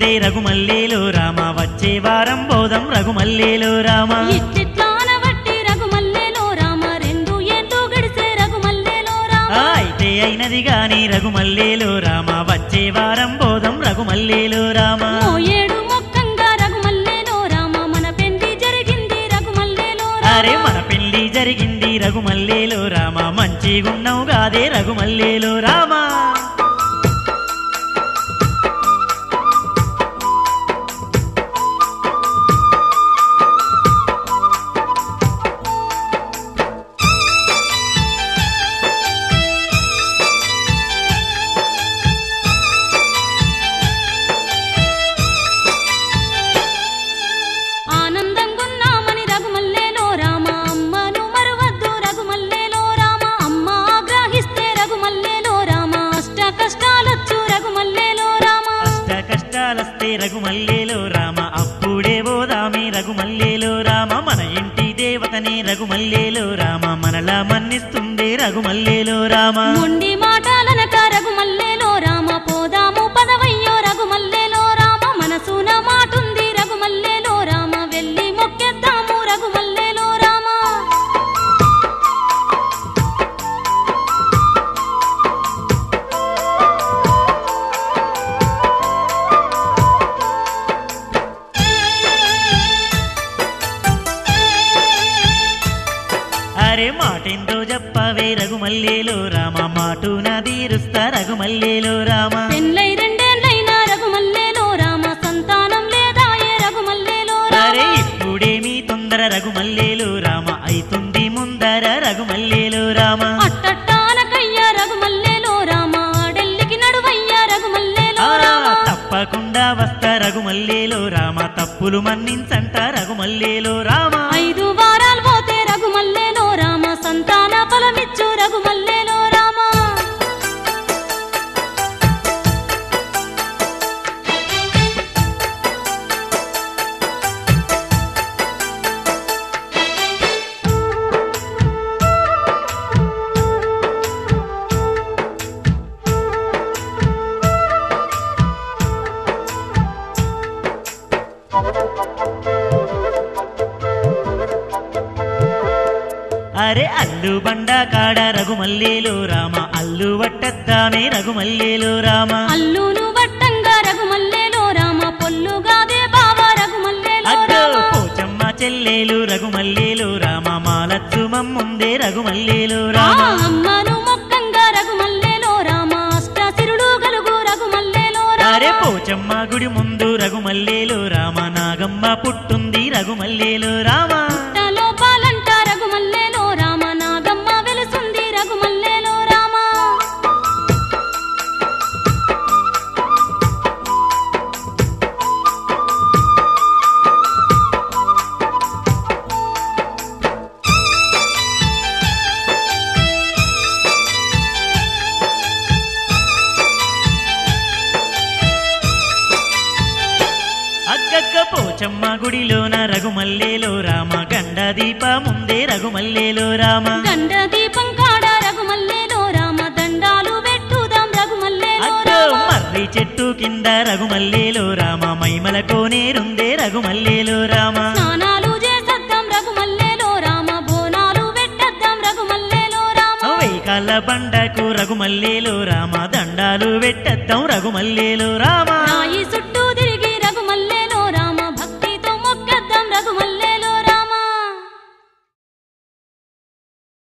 గడిస్తే రఘుమల్లేలో రామ వచ్చే వారం బోధం రఘుమల్లేలో రామ ఇట్టిట్లానబట్టి రఘుమల్లేలో రామ రెండు ఏండ్లు గడిసే రఘుమల్లేలో రామ ఆ, అయితే అయినది గాని రఘుమల్లేలో రామ వచ్చే వారం బోధం రఘుమల్లేలో రామ మోయేడు మొక్కంగా రఘుమల్లేలో రామ మన పెండి జరిగింది రఘుమల్లేలో అరే రామ మన పెళ్లి జరిగింది రఘుమల్లేలో రామ మంచిగున్నావు గాదే రఘుమల్లేలో రామ ఆనందంగున్నామని రఘుమల్లేలో రామ అమ్మను మరువద్దు రఘుమల్లేలో రామ అమ్మ ఆగ్రహిస్తే రఘుమల్లేలో రామ అష్ట కష్టాలొచ్చు రఘుమల్లేలో రామ అష్ట కష్టాలస్తే రఘుమల్లేలో రామ అప్పుడే పోదామే రఘుమల్లేలో రామ మన ఇంటి దేవతని రఘుమల్లేలో రామ మనలా మన్నిస్తుంది రఘుమల్లేలో రామ మొండి మాటలనక రఘుమల్లేలో రామ పోదాము పదవయ్యో రఘుమల్లేలో రామ మనసున మాటుంది రఘుమల్లేలో రామ వెళ్ళి మొక్కేద్దాము రఘుమల్లేలో రామ అరే మాటెంతో చెప్పవే రఘుమల్లేలో రామ మాటున తీరుస్తా రఘుమల్లేలో రామ పెళ్ళై రెండేళ్ళైనా రఘుమల్లేలో రామ సంతానం లేదా ఏ రఘుమల్లేలో అరే రామ ఇప్పుడేమీ తొందర రఘుమల్లేలో రామ అయితుంది ముందర రఘుమల్లేలో రామ అట్టట్టానకయ్య రఘుమల్లేలో రామ ఢిల్లీకి నడువయ్య రఘుమల్లేలో ఆ, రామ తప్పకుండా వస్తా రఘుమల్లేలో రామ తప్పులు మన్నించంట రఘుమల్లేలో రామ ఐదు వారాలు పోతే రఘుమల్లేలో రామ సంతాన ఫలమిచ్చు రఘుమల్లేలో రామ అరే అల్లు బండ కాడ రఘుమల్లేలో రామ అల్లు వట్టద్దామే రఘుమల్లేలో రామ అల్లును వట్టంగా రఘుమల్లేలో రామ పొల్లుగాదే బావ రఘుమల్లేలో అడ్డో రామ పోచమ్మ చెల్లేలు రఘుమల్లేలో రామ మాలచ్చు మమ్ముందే రఘుమల్లేలో ఆ రామ అమ్మను మొక్కంగా రఘుమల్లేలో రామ అష్టాసిరులు గలుగు రఘుమల్లేలో అరే రామ పోచమ్మ గుడి ముందు రఘుమల్లేలో రామ నాగమ్మ పుట్టుంది రఘుమల్లేలో రామ పుట్టలో పాలంట రఘుమల్లేలో రామ నాగమ్మ వెలుసుంది రఘుమల్లేలో రామ అగ్గగ్గ పోచమ్మ గుడిలోన రఘుమల్లేలో రామ గండ దీప ముందే రఘుమల్లేలో రామ గండ దీపం కాడ రఘుమల్లేలో రామ దండాలు పెట్టుదాం రఘుమల్లేలో అగ్గో రామ మర్రి చెట్టు కింద రఘుమల్లేలో రామ మైమల కోనేరుందే రఘుమల్లేలో రామ స్నానాలు చేసద్దాం రఘుమల్లేలో రామ బోనాలు పెట్టద్దాం రఘుమల్లేలో రామ వెయ్యి కాళ్ళ బండకు రఘుమల్లేలో రామ దండాలు పెట్టద్దాం రఘుమల్లేలో రామ